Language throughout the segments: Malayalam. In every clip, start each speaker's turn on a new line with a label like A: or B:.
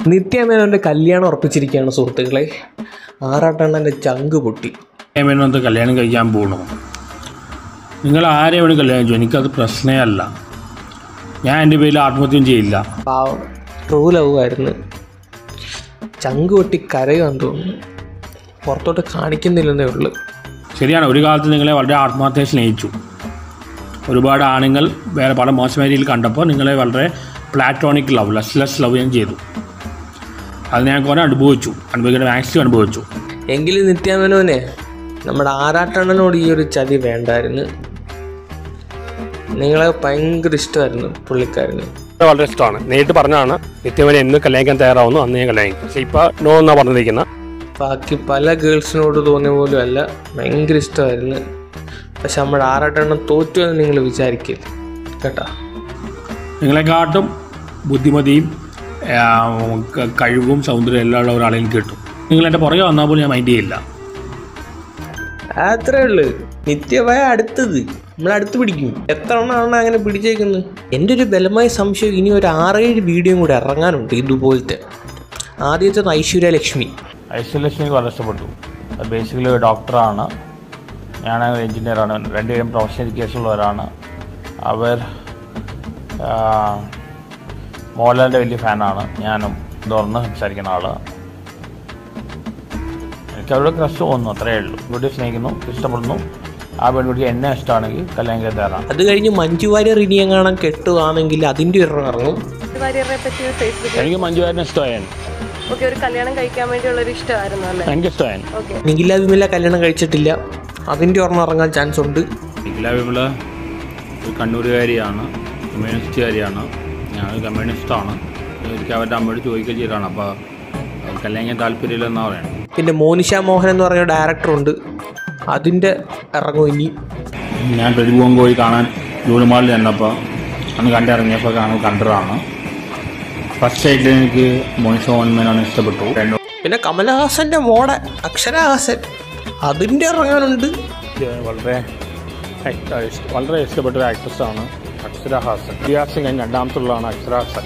A: നിത്യാമേനോൻ്റെ കല്യാണം ഉറപ്പിച്ചിരിക്കുകയാണ് സുഹൃത്തുക്കളെ ആറാട്ടെണ്ണൻ്റെ ചങ്ക് പൊട്ടി
B: ഏമേനൊന്ന് കല്യാണം കഴിക്കാൻ പോകണു നിങ്ങൾ ആരെയാണ് കല്യാണം ചെയ്യും എനിക്കത് പ്രശ്നമേ അല്ല ഞാൻ എൻ്റെ പേരിൽ ആത്മഹത്യം ചെയ്യില്ല
A: പാവം ട്രൂ ലവ് ആയിരുന്നു ചങ്ക് പൊട്ടി കരയുവാൻ തോന്നുന്നു പുറത്തോട്ട് കാണിക്കുന്നില്ലെന്നേ ഉള്ളൂ
B: ശരിയാണ് ഒരു കാലത്ത് നിങ്ങളെ വളരെ ആത്മാർത്ഥയെ സ്നേഹിച്ചു ഒരുപാട് ആണുങ്ങൾ വേറെ പല മോശമായ രീതിയിൽ കണ്ടപ്പോൾ നിങ്ങളെ വളരെ platonic love less less love ഞാൻ ചെയ്തു അത് ഞാൻ കുറേ അനുഭവിച്ചു അനുഭവിക്കേണ്ട മാക്സിമം അനുഭവിച്ചു
A: എങ്കിലും നിത്യാമേനോനെ നമ്മുടെ ആറാട്ടണ്ണനോട് ഈ ഒരു ചതി വേണ്ടായിരുന്നു നിങ്ങളെ ഭയങ്കര ഇഷ്ടമായിരുന്നു പുള്ളിക്കാരന്
C: വളരെ ഇഷ്ടമാണ് നേരിട്ട് പറഞ്ഞാണ് നിത്യമനെ എന്ന് കല്യാണിക്കാൻ തയ്യാറാവുന്നു അന്ന് ഞാൻ കല്യാണിക്കും പക്ഷേ ഇപ്പോൾ നോ എന്നാണ് പറഞ്ഞിരിക്കുന്നത്
A: ബാക്കി പല ഗേൾസിനോട് തോന്നിയ പോലും അല്ല ഭയങ്കര ഇഷ്ടമായിരുന്നു പക്ഷെ നമ്മുടെ ആറാട്ടെണ്ണം തോറ്റു എന്ന് നിങ്ങൾ വിചാരിക്കില്ല കേട്ടാ
B: നിങ്ങളെക്കാട്ടും ബുദ്ധിമതിയും ആ, ക- കഴിവും സൗന്ദര്യം എല്ലാം ഉള്ള ഒരാളെ എനിക്ക് കിട്ടും നിങ്ങൾ എൻ്റെ പുറകെ വന്നാൽ പോലും ഞാൻ മൈൻഡ് ചെയ്യില്ല
A: അത്രേ ഉള്ളു നിത്യമായ അടുത്തത് നമ്മൾ അടുത്ത് പിടിക്കും എത്ര എണ്ണമാണ് അങ്ങനെ പിടിച്ചേക്കുന്നത് എൻ്റെ ഒരു ബലമായ സംശയം ഇനി ഒരു ആറേഴ് വീഡിയോയും കൂടെ ഇറങ്ങാനുണ്ട് ഇതുപോലത്തെ ആദ്യത്തെ ഐശ്വര്യ ലക്ഷ്മി
B: ഐസൊലേഷൻ എനിക്ക് വളരെ ഇഷ്ടപ്പെട്ടു അത് ബേസിക്കലി ഒരു ഡോക്ടറാണ് ഞാനൊരു എഞ്ചിനീയറാണ് രണ്ടുപേരും പ്രൊഫഷണൽ എഡ്യൂക്കേഷൻ ഉള്ളവരാണ് അവർ ആ, മോഹൻലാലിൻ്റെ വലിയ ഫാനാണ് ഞാനും തുറന്ന് സംസാരിക്കുന്ന ആൾ എനിക്ക് അവരുടെ ക്രഷ് തോന്നുന്നു അത്രയേ ഉള്ളൂ ഇവിടെ സ്നേഹിക്കുന്നു ഇഷ്ടപ്പെടുന്നു ആ പെൺകുട്ടിക്ക് എന്നെ ഇഷ്ടമാണെങ്കിൽ കല്യാണം കഴിക്കാൻ തയ്യാറാണ്
A: അത് കഴിഞ്ഞ് മഞ്ജു വാര്യർ ഇനി എങ്ങാണം കെട്ടുവാണെങ്കിൽ അതിൻ്റെ ഒരു ഇറങ്ങും
D: വാര്യറെ പറ്റി ഫേസ്ബുക്കിൽ
B: എനിക്ക് മഞ്ജുവാരനെ ഇഷ്ടമായാൻ
D: ഓക്കെ ഒരു കല്യാണം കഴിക്കാൻ വേണ്ടിയുള്ള ഒരു ഇഷ്ടമായിരുന്നു അല്ലേ
B: എനിക്ക് ഇഷ്ടമായാൻ
D: ഓക്കെ
A: നിഖില വിമല കല്യാണം കഴിച്ചിട്ടില്ല അതിൻ്റെ ഒരെണ്ണം ഇറങ്ങാൻ ചാൻസ് ഉണ്ട്
B: നിഖില വിമല ഒരു കണ്ണൂരുകാരിയാണ് കമ്മ്യൂണിസ്റ്റുകാരിയാണ് ഞാൻ കമ്മ്യൂണിസ്റ്റാണ് എനിക്ക് അവരുടെ അമ്മയോട് ചോദിക്കുക ചെയ്തതാണ് അപ്പോൾ കല്യാണം താല്പര്യമില്ലെന്നാണ് പറയുന്നത്
A: പിന്നെ മോനിഷ മോഹൻ എന്ന് പറഞ്ഞ ഡയറക്ടറുണ്ട് അതിൻ്റെ ഇറങ്ങും ഇനി
B: ഞാൻ പ്രതിഭവൻ കോഴി കാണാൻ ജൂലുമാളിൽ ചെന്നപ്പോൾ അന്ന് കണ്ടിറങ്ങിയപ്പോൾ കാണാൻ കണ്ടതാണ് ഫസ്റ്റ് ആയിട്ട് എനിക്ക് മോനിഷ മോഹൻമേനാണ് ഇഷ്ടപ്പെട്ടു രണ്ടു
A: പിന്നെ കമലഹാസൻ്റെ മോടെ അക്ഷരഹാസൻ അതിൻ്റെ ഇറങ്ങാനുണ്ട്
C: വളരെ വളരെ ഇഷ്ടപ്പെട്ട ഒരു ആക്ട്രസ്സാണ് അക്ഷര ഹാസൻ ഇതിഹാസം കഴിഞ്ഞ് രണ്ടാമത്തുള്ളതാണ് അക്ഷര ഹാസൻ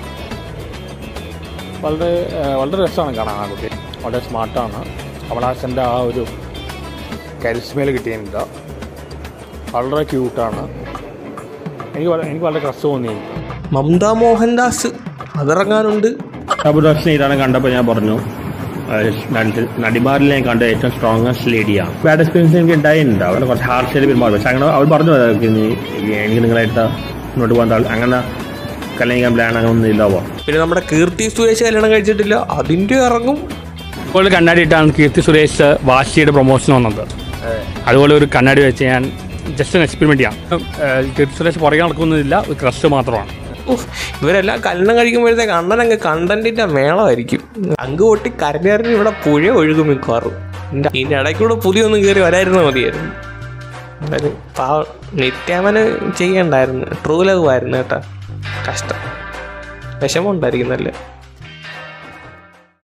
C: വളരെ ആ, വളരെ രസമാണ് കാണാൻ ആ കുട്ടി വളരെ സ്മാർട്ടാണ് കമലഹാസൻ്റെ ആ ഒരു കരിസ്മയിൽ കിട്ടിയിട്ടുണ്ട് വളരെ ക്യൂട്ടാണ് എനിക്ക് വളരെ- എനിക്ക് വളരെ ക്രസ് തോന്നി
A: മമത മോഹൻദാസ് അതിറങ്ങാനുണ്ട്
B: അബുദാസിനെ ഇതാണ് കണ്ടപ്പോൾ ഞാൻ പറഞ്ഞു ഏഹ്, നടി- നടിമാരിൽ ഞാൻ കണ്ട ഏറ്റവും സ്ട്രോങ്ങസ്റ്റ് ലേഡിയാണ് ബാഡ് എക്സ്പീരിയൻസ് എനിക്ക് ഉണ്ടായിട്ടുണ്ട് അവിടെ കുറച്ച് ഹാർഷായിട്ട് പെരുമാറും പക്ഷെ അങ്ങനെ അവർ പറഞ്ഞു "എനിക്ക് നീ- എനിക്ക് നിങ്ങളായിട്ട് മുന്നോട്ട് പോകാൻ താല്പര്യം അങ്ങനെ കല്യാണം കഴിക്കാൻ പ്ലാൻ അങ്ങനെ ഒന്നും ഇല്ല പോ
A: പിന്നെ നമ്മുടെ കീർത്തി സുരേഷ് കല്യാണം കഴിച്ചിട്ടില്ല അതിൻ്റെ ഇറങ്ങും
C: ഇപ്പോൾ കണ്ണാടി ഇട്ടാണ് കീർത്തി സുരേഷ് വാശിയുടെ പ്രൊമോഷൻ വന്നത് അതുപോലെ ഒരു കണ്ണാടി വെച്ച് ഞാൻ ജസ്റ്റ് ഒന്ന് എക്സ്പെരിമെൻറ്റ് ചെയ്യാം ഏഹ്, കീർത്തി സുരേഷ് പുറകെ നടക്കുന്നതില്ല ഒരു ക്രഷ് മാത്രമാണ്
A: ഉഫ്, ഇവരെല്ലാം കല്യാണം കഴിക്കുമ്പോഴത്തേക്ക് അണ്ണൻ അങ്ങ് കണ്ടന്റിന്റെ മേളമായിരിക്കും അങ്ങ് പൊട്ടി കരഞ്ഞറിഞ്ഞ് ഇവിടെ പുഴ ഒഴുകും മിക്കവാറും ഇതിന്റെ ഇതിന്റെ ഇടയ്ക്കൂടെ പുതിയൊന്നും കയറി വരായിരുന്ന മതിയായിരുന്നു എന്തായാലും പാവ നിത്യാമന് ചെയ്യണ്ടായിരുന്നു ട്രൂ ലവ് ആയിരുന്നു കേട്ടാ കഷ്ടം വിഷമം ഉണ്ടായിരിക്കുന്നല്ലേ